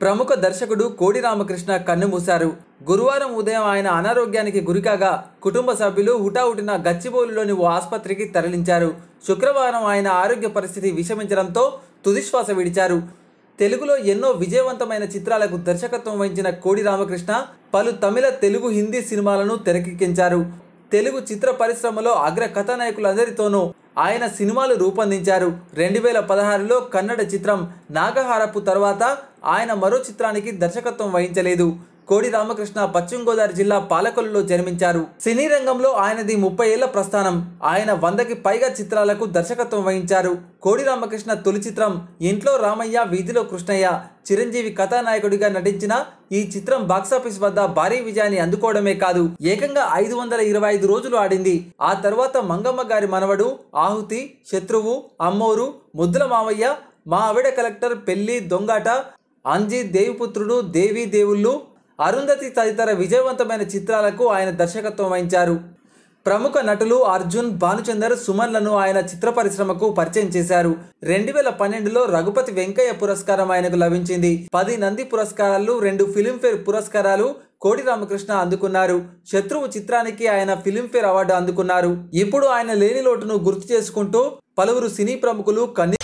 ప్రముఖ దర్శకుడు కోడి రామకృష్ణ కన్నుమూశారు గురువారం ఉదయం ఆయన అనారోగ్యానికి గురికాగా కుటుంబ సభ్యులు హుటాహుటిన గచ్చిబౌలిలోని ఓ ఆసుపత్రికి తరలించారు శుక్రవారం ఆయన ఆరోగ్య పరిస్థితి విషమించడంతో తుదిశ్వాస విడిచారు తెలుగులో ఎన్నో విజయవంతమైన చిత్రాలకు దర్శకత్వం వహించిన కోడి రామకృష్ణ పలు తమిళ తెలుగు హిందీ సినిమాలను తెరకెక్కించారు తెలుగు చిత్ర పరిశ్రమలో అగ్ర కథానాయకులందరితోనూ ఆయన సినిమాలు రూపొందించారు రెండు వేల పదహారులో కన్నడ చిత్రం నాగహారపు తర్వాత ఆయన మరో చిత్రానికి దర్శకత్వం వహించలేదు కోడి రామకృష్ణ పశ్చిమ గోదావరి జిల్లా పాలకొల్లులో జన్మించారు సినీ రంగంలో ఆయనది ముప్పై ఏళ్ల ప్రస్థానం ఆయన వందకి పైగా చిత్రాలకు దర్శకత్వం వహించారు కోడి రామకృష్ణ తొలి చిత్రం ఇంట్లో రామయ్య వీధిలో కృష్ణయ్య చిరంజీవి కథానాయకుడిగా నటించిన ఈ చిత్రం బాక్సాఫీస్ వద్ద భారీ విజయాన్ని అందుకోవడమే కాదు ఏకంగా ఐదు వందల ఇరవై ఐదు రోజులు ఆడింది ఆ తర్వాత మంగమ్మ గారి మనవడు ఆహుతి శత్రువు అమ్మోరు ముద్దుల మావయ్య మా ఆవిడ కలెక్టర్ పెళ్లి దొంగాట అంజీ దేవిపుత్రుడు దేవి దేవుళ్ళు అరుంధతి తదితర విజయవంతమైన చిత్రాలకు ఆయన దర్శకత్వం వహించారు ప్రముఖ నటులు అర్జున్ భానుచందర్ సుమన్లను ఆయన చిత్ర పరిశ్రమకు పరిచయం చేశారు రెండు వేల పన్నెండులో రఘుపతి వెంకయ్య పురస్కారం ఆయనకు లభించింది పది నంది పురస్కారాలు రెండు ఫిలింఫేర్ పురస్కారాలు కోడి రామకృష్ణ అందుకున్నారు శత్రువు చిత్రానికి ఆయన ఫిలింఫేర్ అవార్డు అందుకున్నారు ఇప్పుడు ఆయన లేని లోటును గుర్తు చేసుకుంటూ పలువురు సినీ ప్రముఖులు కన్నీరు